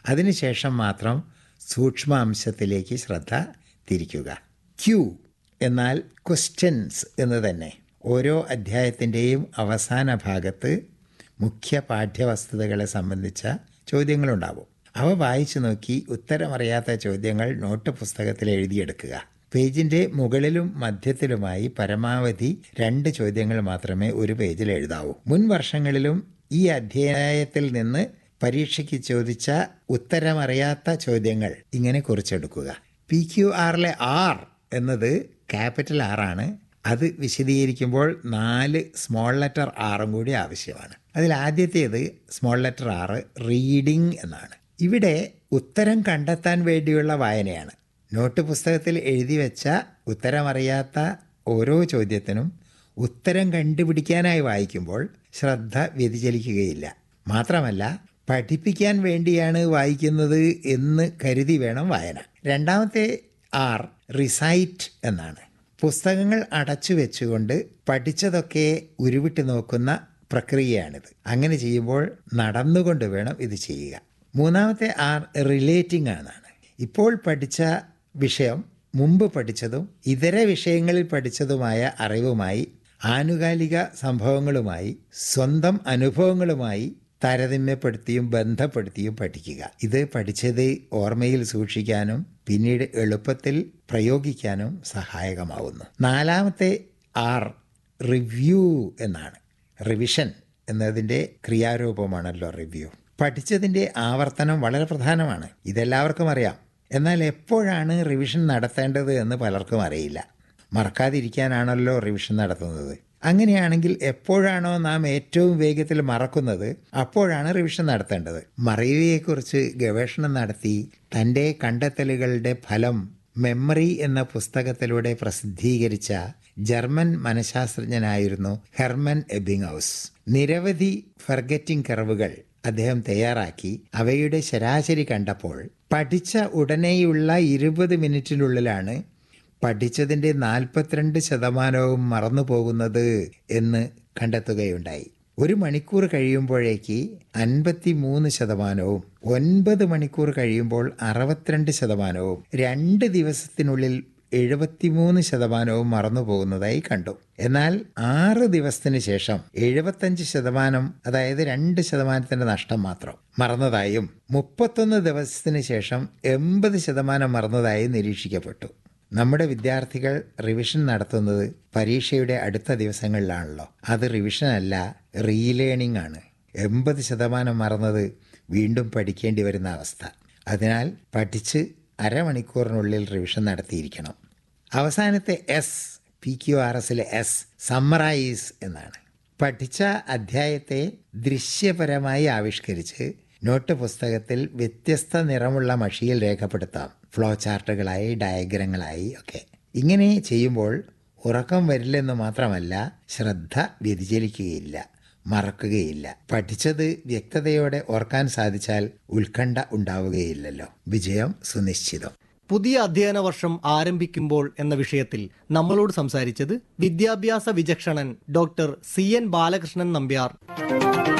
അതിനുശേഷം മാത്രം സൂക്ഷ്മാംശത്തിലേക്ക് ശ്രദ്ധ തിരിക്കുക ക്യൂ എന്നാൽ ക്വസ്റ്റ്യൻസ് എന്ന് തന്നെ ഓരോ അധ്യായത്തിൻ്റെയും അവസാന ഭാഗത്ത് മുഖ്യ പാഠ്യവസ്തുതകളെ സംബന്ധിച്ച ചോദ്യങ്ങളുണ്ടാവും അവ വായിച്ചു നോക്കി ഉത്തരമറിയാത്ത ചോദ്യങ്ങൾ നോട്ട് പുസ്തകത്തിൽ എഴുതിയെടുക്കുക പേജിൻ്റെ മുകളിലും മധ്യത്തിലുമായി പരമാവധി രണ്ട് ചോദ്യങ്ങൾ മാത്രമേ ഒരു പേജിൽ എഴുതാവൂ മുൻ വർഷങ്ങളിലും ഈ അധ്യായത്തിൽ നിന്ന് പരീക്ഷയ്ക്ക് ചോദിച്ച ഉത്തരമറിയാത്ത ചോദ്യങ്ങൾ ഇങ്ങനെ കുറിച്ചെടുക്കുക പി ക്യു ആറിലെ ആർ എന്നത് ക്യാപിറ്റൽ ആറാണ് അത് വിശദീകരിക്കുമ്പോൾ നാല് സ്മോൾ ലെറ്റർ ആറും കൂടി ആവശ്യമാണ് അതിൽ ആദ്യത്തേത് സ്മോൾ ലെറ്റർ ആറ് റീഡിംഗ് എന്നാണ് ഇവിടെ ഉത്തരം കണ്ടെത്താൻ വേണ്ടിയുള്ള വായനയാണ് നോട്ട് പുസ്തകത്തിൽ എഴുതി വെച്ച ഉത്തരമറിയാത്ത ഓരോ ചോദ്യത്തിനും ഉത്തരം കണ്ടുപിടിക്കാനായി വായിക്കുമ്പോൾ ശ്രദ്ധ വ്യതിചലിക്കുകയില്ല മാത്രമല്ല പഠിപ്പിക്കാൻ വേണ്ടിയാണ് വായിക്കുന്നത് എന്ന് കരുതി വേണം വായന രണ്ടാമത്തെ ആർ റിസൈറ്റ് എന്നാണ് പുസ്തകങ്ങൾ അടച്ചു വെച്ചുകൊണ്ട് പഠിച്ചതൊക്കെ ഉരുവിട്ട് നോക്കുന്ന പ്രക്രിയയാണിത് അങ്ങനെ ചെയ്യുമ്പോൾ നടന്നുകൊണ്ട് വേണം ഇത് ചെയ്യുക മൂന്നാമത്തെ ആർ റിലേറ്റിംഗ് എന്നാണ് ഇപ്പോൾ പഠിച്ച വിഷയം മുമ്പ് പഠിച്ചതും ഇതര വിഷയങ്ങളിൽ പഠിച്ചതുമായ അറിവുമായി ആനുകാലിക സംഭവങ്ങളുമായി സ്വന്തം അനുഭവങ്ങളുമായി താരതമ്യപ്പെടുത്തിയും ബന്ധപ്പെടുത്തിയും പഠിക്കുക ഇത് പഠിച്ചത് ഓർമ്മയിൽ സൂക്ഷിക്കാനും പിന്നീട് എളുപ്പത്തിൽ പ്രയോഗിക്കാനും സഹായകമാവുന്നു നാലാമത്തെ ആർ റിവ്യൂ എന്നാണ് റിവിഷൻ എന്നതിൻ്റെ ക്രിയാരൂപമാണല്ലോ റിവ്യൂ പഠിച്ചതിൻ്റെ ആവർത്തനം വളരെ പ്രധാനമാണ് ഇതെല്ലാവർക്കും അറിയാം എന്നാൽ എപ്പോഴാണ് റിവിഷൻ നടത്തേണ്ടത് എന്ന് പലർക്കും അറിയില്ല മറക്കാതിരിക്കാനാണല്ലോ റിവിഷൻ നടത്തുന്നത് അങ്ങനെയാണെങ്കിൽ എപ്പോഴാണോ നാം ഏറ്റവും വേഗത്തിൽ മറക്കുന്നത് അപ്പോഴാണ് റിവിഷൻ നടത്തേണ്ടത് മറവിയെക്കുറിച്ച് ഗവേഷണം നടത്തി തൻ്റെ കണ്ടെത്തലുകളുടെ ഫലം മെമ്മറി എന്ന പുസ്തകത്തിലൂടെ പ്രസിദ്ധീകരിച്ച ജർമ്മൻ മനഃശാസ്ത്രജ്ഞനായിരുന്നു ഹെർമൻ എബിംഗ്ഹൗസ് നിരവധി ഫർഗറ്റിംഗ് കർവുകൾ അദ്ദേഹം തയ്യാറാക്കി അവയുടെ ശരാശരി കണ്ടപ്പോൾ പഠിച്ച ഉടനെയുള്ള ഇരുപത് മിനിറ്റിനുള്ളിലാണ് പഠിച്ചതിൻ്റെ നാൽപ്പത്തിരണ്ട് ശതമാനവും മറന്നു പോകുന്നത് എന്ന് കണ്ടെത്തുകയുണ്ടായി ഒരു മണിക്കൂർ കഴിയുമ്പോഴേക്ക് അൻപത്തി മൂന്ന് ശതമാനവും ഒൻപത് മണിക്കൂർ കഴിയുമ്പോൾ അറുപത്തിരണ്ട് ശതമാനവും രണ്ട് ദിവസത്തിനുള്ളിൽ എഴുപത്തിമൂന്ന് ശതമാനവും മറന്നു പോകുന്നതായി കണ്ടു എന്നാൽ ആറ് ദിവസത്തിന് ശേഷം എഴുപത്തഞ്ച് ശതമാനം അതായത് രണ്ട് ശതമാനത്തിന്റെ നഷ്ടം മാത്രം മറന്നതായും മുപ്പത്തൊന്ന് ദിവസത്തിന് ശേഷം എൺപത് ശതമാനം മറന്നതായി നിരീക്ഷിക്കപ്പെട്ടു നമ്മുടെ വിദ്യാർത്ഥികൾ റിവിഷൻ നടത്തുന്നത് പരീക്ഷയുടെ അടുത്ത ദിവസങ്ങളിലാണല്ലോ അത് റിവിഷൻ അല്ല റീലേണിംഗ് ആണ് എൺപത് ശതമാനം മറന്നത് വീണ്ടും പഠിക്കേണ്ടി വരുന്ന അവസ്ഥ അതിനാൽ പഠിച്ച് അരമണിക്കൂറിനുള്ളിൽ റിവിഷൻ നടത്തിയിരിക്കണം അവസാനത്തെ എസ് പി ക്യു ആർ എസിലെ എസ് സമ്മറൈസ് എന്നാണ് പഠിച്ച അധ്യായത്തെ ദൃശ്യപരമായി ആവിഷ്കരിച്ച് നോട്ട് പുസ്തകത്തിൽ വ്യത്യസ്ത നിറമുള്ള മഷിയിൽ രേഖപ്പെടുത്താം ഫ്ലോ ചാർട്ടുകളായി ഡയഗ്രങ്ങളായി ഒക്കെ ഇങ്ങനെ ചെയ്യുമ്പോൾ ഉറക്കം വരില്ലെന്ന് മാത്രമല്ല ശ്രദ്ധ വ്യതിചലിക്കുകയില്ല മറക്കുകയില്ല പഠിച്ചത് വ്യക്തതയോടെ ഓർക്കാൻ സാധിച്ചാൽ ഉത്കണ്ഠ ഉണ്ടാവുകയില്ലല്ലോ വിജയം സുനിശ്ചിതം പുതിയ അധ്യയന വർഷം ആരംഭിക്കുമ്പോൾ എന്ന വിഷയത്തിൽ നമ്മളോട് സംസാരിച്ചത് വിദ്യാഭ്യാസ വിചക്ഷണൻ doctor C N Balakrishnan Nambiar